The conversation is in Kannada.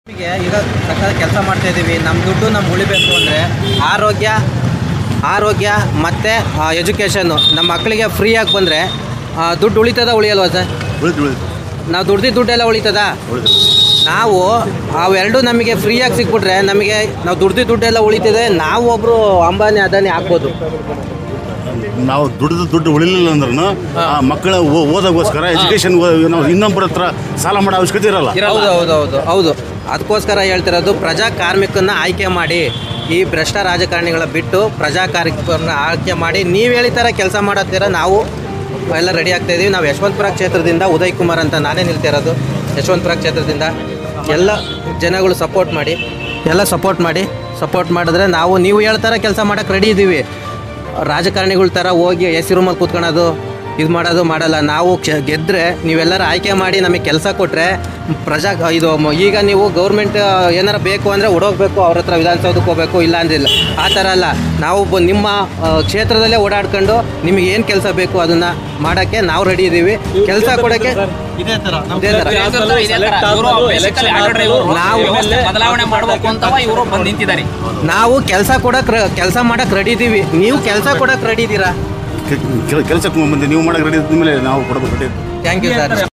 ನಮಗೆ ಈಗ ಸಕ್ಕತ್ತಾಗಿ ಕೆಲಸ ಮಾಡ್ತಾ ಇದ್ದೀವಿ ನಮ್ಮ ದುಡ್ಡು ನಮ್ಗೆ ಉಳಿಬೇಕು ಅಂದರೆ ಆರೋಗ್ಯ ಆರೋಗ್ಯ ಮತ್ತು ಎಜುಕೇಷನ್ನು ನಮ್ಮ ಮಕ್ಕಳಿಗೆ ಫ್ರೀಯಾಗಿ ಬಂದರೆ ದುಡ್ಡು ಉಳಿತದ ಉಳಿಯಲ್ವಾ ಸರ್ ಉಳಿದು ಉಳಿದು ನಾವು ದುಡ್ದಿದ್ದು ದುಡ್ಡೆಲ್ಲ ಉಳಿತದ ಉಳಿದು ನಾವು ಅವೆರಡು ನಮಗೆ ಫ್ರೀಯಾಗಿ ಸಿಕ್ಬಿಟ್ರೆ ನಮಗೆ ನಾವು ದುಡ್ದಿದ್ದು ದುಡ್ಡೆಲ್ಲ ಉಳಿತಿದೆ ನಾವು ಒಬ್ಬರು ಅಂಬಾನಿ ಅದಾನಿ ಆಗ್ಬೋದು ನಾವು ದುಡ್ದು ದುಡ್ಡು ಉಳಿಲಿಲ್ಲ ಅಂದ್ರೂ ಆ ಮಕ್ಕಳ ಓ- ಓದೋಗೋಸ್ಕರ ಎಜುಕೇಶನ್ ನಾವು ಇನ್ನೊಬ್ಬರ ಹತ್ರ ಸಾಲ ಮಾಡೋ ಅವಶ್ಯಕತೆ ಇರಲ್ಲ ಹೌದು ಹೌದು ಹೌದು ಹೌದು ಅದಕ್ಕೋಸ್ಕರ ಹೇಳ್ತಿರೋದು ಪ್ರಜಾ ಕಾರ್ಮಿಕನ್ನ ಆಯ್ಕೆ ಮಾಡಿ ಈ ಭ್ರಷ್ಟ ರಾಜಕಾರಣಿಗಳ ಬಿಟ್ಟು ಪ್ರಜಾ ಕಾರ್ಮಿಕರನ್ನ ಆಯ್ಕೆ ಮಾಡಿ ನೀವು ಹೇಳಿದ ಕೆಲಸ ಮಾಡತ್ತೀರ ನಾವು ಎಲ್ಲ ರೆಡಿ ಆಗ್ತಾ ಇದೀವಿ ನಾವು ಯಶವಂತಪುರ ಕ್ಷೇತ್ರದಿಂದ ಉದಯ್ ಕುಮಾರ್ ಅಂತ ನಾನೇ ನಿಲ್ತಿರೋದು ಯಶವಂತಪುರ ಕ್ಷೇತ್ರದಿಂದ ಎಲ್ಲ ಜನಗಳು ಸಪೋರ್ಟ್ ಮಾಡಿ ಎಲ್ಲ ಸಪೋರ್ಟ್ ಮಾಡಿ ಸಪೋರ್ಟ್ ಮಾಡಿದ್ರೆ ನಾವು ನೀವು ಹೇಳ್ತಾರ ಕೆಲಸ ಮಾಡೋಕೆ ರೆಡಿ ಇದ್ದೀವಿ ರಾಜಕಾರಣಿಗಳ ಥರ ಹೋಗಿ ಎ ಸಿ ರೂಮಲ್ಲಿ ಕೂತ್ಕೊಳ್ಳೋದು ಇದು ಮಾಡೋದು ಮಾಡಲ್ಲ ನಾವು ಕ್ಷ ಗೆದ್ದರೆ ನೀವೆಲ್ಲರೂ ಆಯ್ಕೆ ಮಾಡಿ ನಮಗೆ ಕೆಲಸ ಕೊಟ್ಟರೆ ಪ್ರಜಾ ಇದು ಮ- ಈಗ ನೀವು ಗೌರ್ಮೆಂಟ್ ಏನಾರ ಬೇಕು ಅಂದರೆ ಓಡೋಗ್ಬೇಕು ಅವ್ರ ಹತ್ರ ವಿಧಾನಸೌಧಕ್ಕೆ ಹೋಗ್ಬೇಕು ಇಲ್ಲ ಅಂದಿಲ್ಲ ಆ ಥರ ಅಲ್ಲ ನಾವು ಬ- ನಿಮ್ಮ ಆ, ಕ್ಷೇತ್ರದಲ್ಲೇ ಓಡಾಡ್ಕೊಂಡು ನಿಮಗೆ ಏನು ಕೆಲಸ ಬೇಕು ಅದನ್ನು ಮಾಡೋಕ್ಕೆ ನಾವು ರೆಡಿ ಇದ್ದೀವಿ ಕೆಲಸ ಕೊಡೋಕ್ಕೆ ಇದೇ ಥರ ಇದೇ ಥರ ನಾವು ಬದಲಾವಣೆ ಮಾಡಬೇಕು ಅಂತವ ಇವರು ಬಂದು ನಿಂತಿದ್ದಾರೆ ನಾವು ಕೆಲಸ ಕೊಡಕ್ಕೆ ಕೆಲಸ ಮಾಡಕ್ಕೆ ರೆಡಿ ಇದ್ದೀವಿ ನೀವು ಕೆಲಸ ಕೊಡಕ್ಕೆ ರೆಡಿ ಇದ್ದೀರಾ ಕೆಲಸಕ್ಕೆ ಬಂದು ನೀವು ಮಾಡಕ್ಕೆ ರೆಡಿ ಮೇಲೆ ನಾವು ಕೊಡಬೇಕು ರೆಡಿ ಥ್ಯಾಂಕ್ ಯು ಸರ್